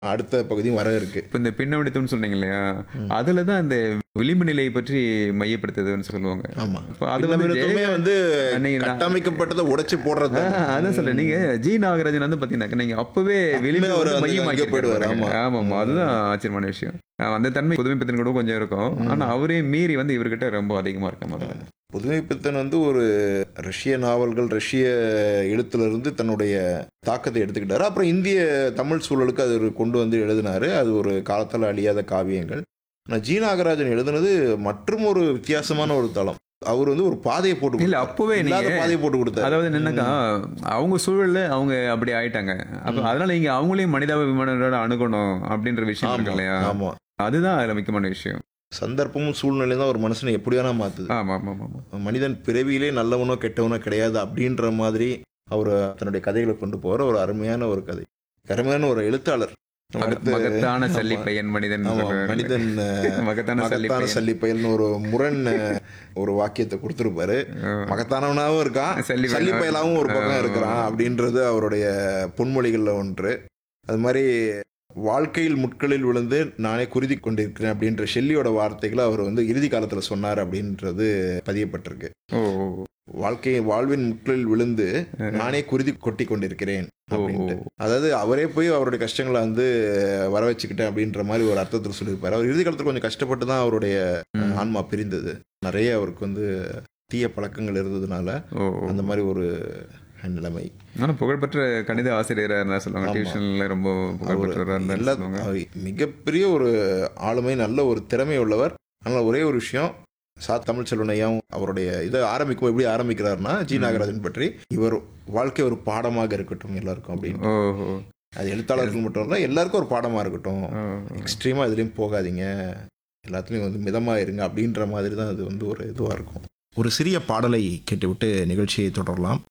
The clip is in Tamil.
அடுத்த பகுதியும் வர இருக்கு இப்போ இந்த பின்னவடித்தம்னு சொன்னீங்க இல்லையா அதுல தான் இந்த விளிம்பு நிலையை பற்றி மையப்படுத்துதுன்னு சொல்லுவாங்க ஆமா இப்போ அது வந்து பின்னமிடத்துமே வந்து நீங்க நான்- கட்டமைக்கப்பட்டதை உடைச்சு போடுறது ஆ, அதான் சொல்றேன் நீங்க ஜி நாகராஜன் வந்து பாத்தீங்கன்னா நீங்க அப்பவே விளிம்பு அவரு வந்து வந்து மையமாக்கி அங்கே போயிடுவாரு, ஆமா. ஆமா அதுதான் ஆச்சரியமான விஷயம் ஆ, அந்த தன்மை புதுமை பித்தன் கூட கொஞ்சம் இருக்கும் ஆனா அவரே மீறி வந்து இவர்கிட்ட ரொம்ப அதிகமா இருக்க மாதிரி புதுமை பித்தன் வந்து ஒரு ரஷ்ய நாவல்கள் ரஷ்ய எழுத்துல இருந்து தன்னுடைய தாக்கத்தை எடுத்துக்கிட்டாரு அப்புறம் இந்திய தமிழ் சூழலுக்கு அது ஒரு கொண்டு வந்து எழுதினாரு அது ஒரு காலத்தால் அழியாத காவியங்கள் ஆனால் ஜி நாகராஜன் எழுதுனது மற்றும் ஒரு வித்தியாசமான ஒரு தளம் அவர் வந்து ஒரு பாதையை போட்டு இல்ல கொடுத்தாரு. அப்பவே இல்லாத நீங்க பாதையை போட்டு கொடுத்தாரு அதாவது என்னன்னாக்கா அவங்க சூழல்ல அவங்க அப்படி ஆயிட்டாங்க அப்ப அதனால நீங்க அவங்களையும் மனிதாபிமானோட அணுகணும் அப்படின்ற விஷயம் இருக்கு ஆமா இல்லையா ஆமா அதுதான் அதுல முக்கியமான விஷயம் சந்தர்ப்பமும் சூழ்நிலையும் தான் ஒரு மனுஷனை எப்படி வேணா மாத்துது ஆமா ஆமா ஆமா ஆமா மனிதன் பிறவியிலே நல்லவனோ கெட்டவனோ கிடையாது அப்படின்ற மாதிரி அவர் தன்னுடைய கதைகளை கொண்டு போற ஒரு அருமையான ஒரு கதை அருமையான ஒரு எழுத்தாளர் நம்ம மகத்- அடுத்து- மகத்தான ஆமா. சல்லி பையன் மனிதன் ஆமா, சொல்றாரு. மனிதன் அஹ், மகத்தான சல்லி மகத்தான பையன் சல்லி பயல்னு ஒரு முரண் அஹ், ஒரு வாக்கியத்தை கொடுத்திருப்பாரு ஆ. மகத்தானவனாவும் இருக்கான் சல்லி பயல். சல்லி பயலாவும் ஒரு பக்கம் ஆ. இருக்கிறான் அப்படின்றது அவருடைய பொன்மொழிகள்ல ஒன்று அது மாதிரி வாழ்க்கையில் முட்களில் விழுந்து நானே குருதி கொண்டிருக்கிறேன் அப்படின்ற ஷெல்லியோட வார்த்தைகளை அவர் வந்து இறுதி காலத்துல சொன்னார் அப்படின்றது பதியப்பட்டிருக்கு ஓ ஓ, வாழ்க்கை வாழ்வின் முட்களில் விழுந்து நானே குருதி கொட்டி கொண்டிருக்கிறேன் ஓ, அப்படின்ட்டு ஓ. அதாவது அவரே போய் அவருடைய கஷ்டங்களை வந்து வர வச்சுக்கிட்டேன் அப்படின்ற மாதிரி ஒரு அர்த்தத்தில் சொல்லியிருப்பாரு அவர் இறுதி காலத்தில் கொஞ்சம் கஷ்டப்பட்டு தான் அவருடைய ம். ஆன்மா பிரிந்தது நிறைய அவருக்கு வந்து தீய பழக்கங்கள் இருந்ததுனால ஓ ஓ. அந்த மாதிரி ஒரு நிலைமை ஆனா புகழ்பெற்ற கணித ஆசிரியரா இருந்தா சொல்லுவாங்க ஆமா. டியூஷன்ல ரொம்ப புகழ்பெற்றவரா இருந்தா எல்லா சொல்லுவாங்க அவர் மிகப்பெரிய ஒரு ஆளுமை நல்ல ஒரு திறமை உள்ளவர் ஆனால் ஒரே ஒரு விஷயம் சா தமிழ் செல்வனையாவும் அவருடைய இதை ஆரம்பிக்கும் எப்படி ஆரம்பிக்கிறாருன்னா ஜி நாகராஜன் பற்றி இவர் வாழ்க்கை ஒரு பாடமாக இருக்கட்டும் எல்லாருக்கும் அப்படின்னு ஓ ஓ அது எழுத்தாளர்கள் மட்டும் இல்லை எல்லாருக்கும் ஒரு பாடமாக இருக்கட்டும் ஓ. எக்ஸ்ட்ரீமாக இதுலேயும் போகாதீங்க எல்லாத்துலேயும் வந்து மிதமாக இருங்க அப்படின்ற மாதிரி தான் அது வந்து ஒரு இதுவாக இருக்கும் ஒரு சிறிய பாடலை கேட்டுவிட்டு நிகழ்ச்சியை தொடரலாம்